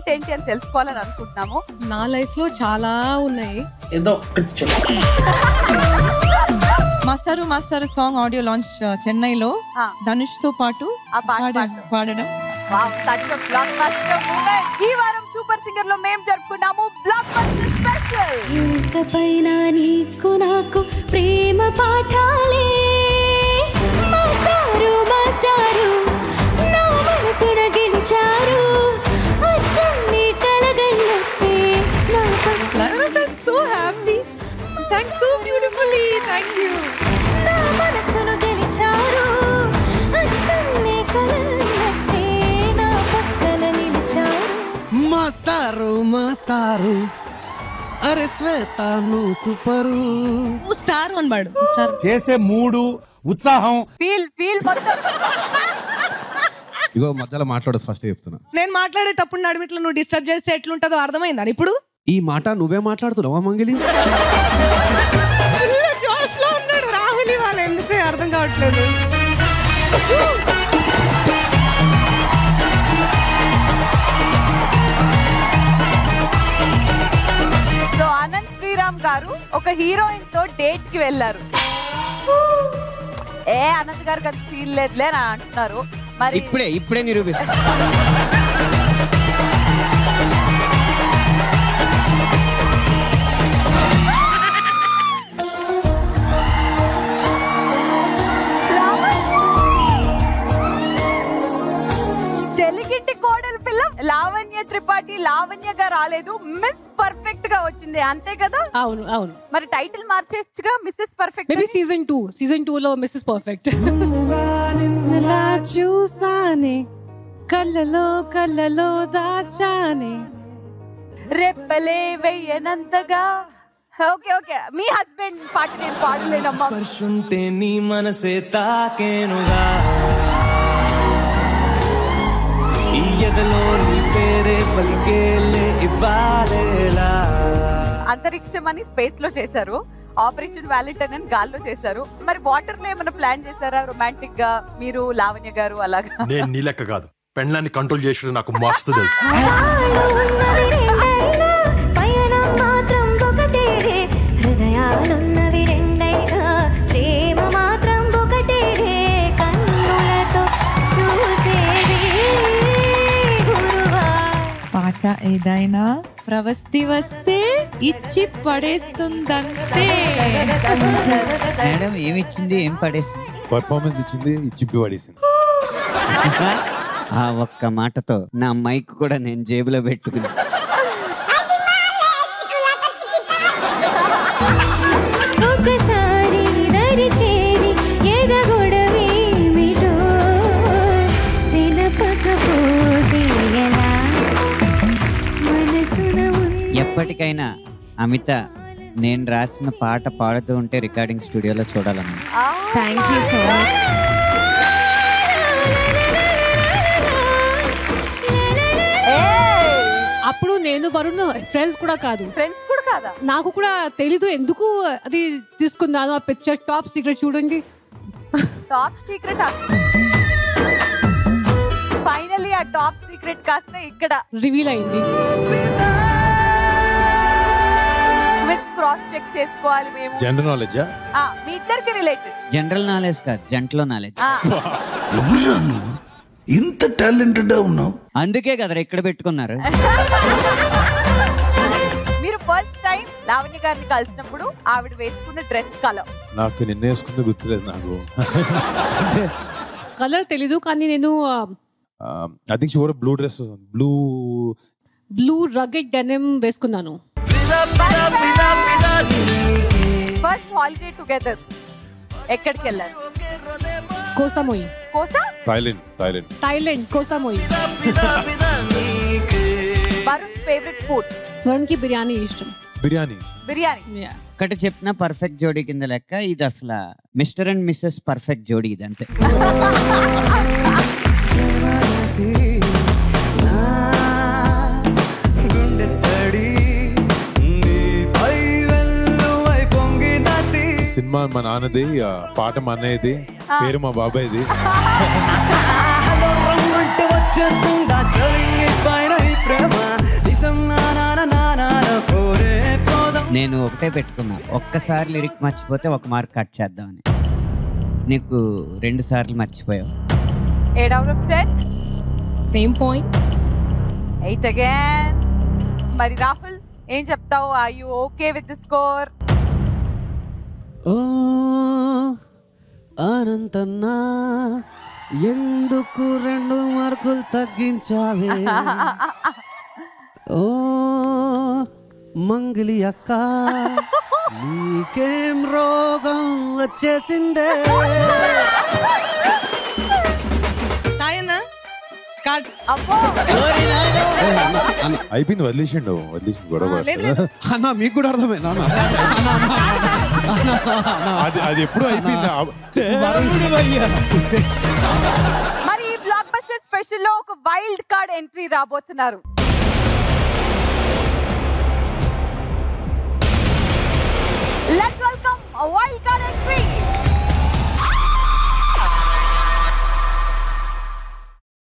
Talent ఏంటి అని తెలుసుకోవాలని అనుకుంటున్నాము నా లైఫ్ లో చాలా ఉన్నాయి ఏదో ఒక్కటి చెప్పు మాస్టారు మాస్టారు సాంగ్ ఆడియో లాంచ్ చెన్నైలో ఆ. ధనుష్ తో పాటు ఆ పాట పాడ- పాడడం. పాడడం Wow, such a blockbuster moment. ఈ వారం సూపర్ సింగర్ లో మేము జరుపుకున్నాము బ్లాక్ బస్టర్ స్పెషల్ ఇంకపైన నీకు నాకు ప్రేమ పాఠాలే మాస్టారు మాస్టారు నా మనసున గెలిచారు అచ్చన్ని కలగన్నట్టే నా పట్ల so happy song so beautifully thank you నా మనసును గెలిచారు అచ్చన్ని కలగన్నట్టే నా పక్కన నిలిచారు మాస్టారు మాస్టారు అరే శ్వేత నువ్వు సూపరు స్టార్ అనమాడు స్టార్ చేసే మూడు ఉత్సాహం ఫీల్ ఫీల్ మొత్తం ఇగో మధ్యలో మాట్లాడదు ఫస్ట్ చెప్తున్నా నేను మాట్లాడేటప్పుడు నడిమిట్లో నువ్వు డిస్టర్బ్ చేస్తే ఎట్లుంటుందో అర్థమైందా ఇప్పుడు ఈ మాట నువ్వే మాట్లాడుతున్నావా మంగిలి ఫుల్ జోష్ లో ఉన్నాడు రాహుల్ ఇవాళ ఎందుకు అర్థం కావట్లేదు సో అనంత్ శ్రీరామ్ గారు ఒక హీరోయిన్ తో డేట్ కి వెళ్ళారు ఏ అనంత్ గారికి అది సీన్ లేదులే అని అంటున్నారు మరి ఇప్పుడే ఇప్పుడే నిరూపిస్తా తెలుగింటి కోడలి పిల్ల లావణ్య త్రిపాఠి లావణ్యగా రాలేదు మిస్ పర్ఫెక్ట్ గా వచ్చింది అంతే కదా అవును అవును మరి టైటిల్ మార్చేచ్చుగా Mrs perfect maybe season two season two లో మిస్సెస్ పర్ఫెక్ట్ చూసానే కళ్ళలో కళ్ళలో దాచానే రెప్పలే వెయ్యనంతగా ఓకే ఓకే మీ హస్బెండ్ పాట నేను పాడలేనమ్మా స్పర్శుంటే నీ మనసే తాకేనుగా ఈ ఎదలో నీ పేరే పలికేలే ఇవ్వాలేలా అంతరిక్షం అని స్పేస్ లో చేశారు ఆపరేషన్ వ్యాలంటైన్ అని గాల్లో చేశారు మరి వాటర్ లో ఏమైనా ప్లాన్ చేశారా రొమాంటిక్ గా మీరు లావణ్య గారు అలాగా నేను నీ లెక్క కాదు పెండ్లాన్ని కంట్రోల్ చేసి నాకు మస్తు తెలుసు ఉన్నవి రెండైనా పయనం మాత్రం ఒకటే రే హృదయాలున్నవి రెండైనా ప్రేమ మాత్రం ఒకటే రే కన్నులతో చూసేది గురువా పాట ఏదైనా ప్రవస్తి వస్తే ఇచ్చి పడేస్తుందంతే మేడం ఏమి ఇచ్చింది ఏం పడేసింది పర్ఫార్మెన్స్ ఇచ్చింది చింపి పడేసింది ఆ ఒక్క మాటతో నా మైక్ కూడా నేను జేబులో పెట్టుకుని ఒకసారి దరి చేరి ఎదగొడవేమిటో తెలపకపోతే ఎలా మనసున ఉన్న ఎప్పటికైనా అమిత నేను రాసిన పాట పాడుతూ ఉంటే రికార్డింగ్ స్టూడియోలో చూడాలన్నా థ్యాంక్ యూ సో మచ్ అప్పుడు నేను వరుణ్ ఫ్రెండ్స్ కూడా కాదు ఫ్రెండ్స్ కూడా కాదా నాకు కూడా తెలీదు ఎందుకు అది తీసుకున్నాను ఆ పిక్చర్ టాప్ సీక్రెట్ చూడండి టాప్ సీక్రెట్ ఫైనలీ ఆ టాప్ సీక్రెట్ కాస్త ఇక్కడ రివీల్ అయింది మిస్ క్రాస్ చెక్ చేసుకోవాలి మేము జనరల్ నాలెడ్జా ఆ, మీ ఇద్దరికి రిలేటెడ్ జనరల్ నాలెడ్జ్ కాదు జంటలో నాలెడ్జ్ ఇంత టాలెంటెడ్ ఉన్నావు అందుకే కదా ఇక్కడ పెట్టుకున్నారు మీరు ఫస్ట్ టైం లావణ్య గారిని కలిసినప్పుడు ఆవిడ వేసుకున్న డ్రెస్ కలర్ నాకు నిన్న వేసుకుంది గుర్తులేదు నాకు కలర్ తెలీదు కానీ నేను I think she blue dress blue blue rugged denim వేసుకున్నాను ఫస్ట్ హాలిడే టుగెదర్ ఎక్కడికి వెళ్ళారు కోసమోయి కోసా Thailand Thailand Thailand Koh Samui Varun favourite food వరుణ్కి బిర్యానీ ఇష్టం బిర్యానీ బిర్యానీ ఒకటి చెప్పిన పర్ఫెక్ట్ జోడీ కింద లెక్క ఇది అసలు మిస్టర్ అండ్ మిస్సెస్ పర్ఫెక్ట్ జోడీ ఇది అంతే గుండె తడి నీపై వెల్లువై పొంగినది సినిమా మా నాన్నది ఆ పాట మా అన్నయ్యది పేరు మా బాబాయ్ది హలో రమ్మంటే వచ్చేసిందా చలింగి పైన ఈ ప్రేమ నేను ఒకటే పెట్టుకున్నా ఒక్కసారి లిరిక్ మర్చిపోతే ఒక మార్క్ కట్ చేద్దామని నీకు రెండు సార్లు మర్చిపోయావు eight out of ten same point eight again మరి రాహుల్ ఏం చెప్తావు I you okay with the score oh అనంతన్నా ఎందుకు రెండు మార్కులు తగ్గించావే ఓ మంగిలి అక్క నీకేం రోగం వచ్చేసిందే సాయన్న కార్డ్స్ అబ్బో అయిపోయింది వదిలేసిండు వదిలేసిండు గొడవ లేదు లేదు అన్న మీకు కూడా అర్థమైందా అన్న? అది అది ఎప్పుడు అయిపోయింది మరి ఈ బ్లాక్ బస్టర్ స్పెషల్ లో ఒక వైల్డ్ కార్డ్ ఎంట్రీ రాబోతున్నారు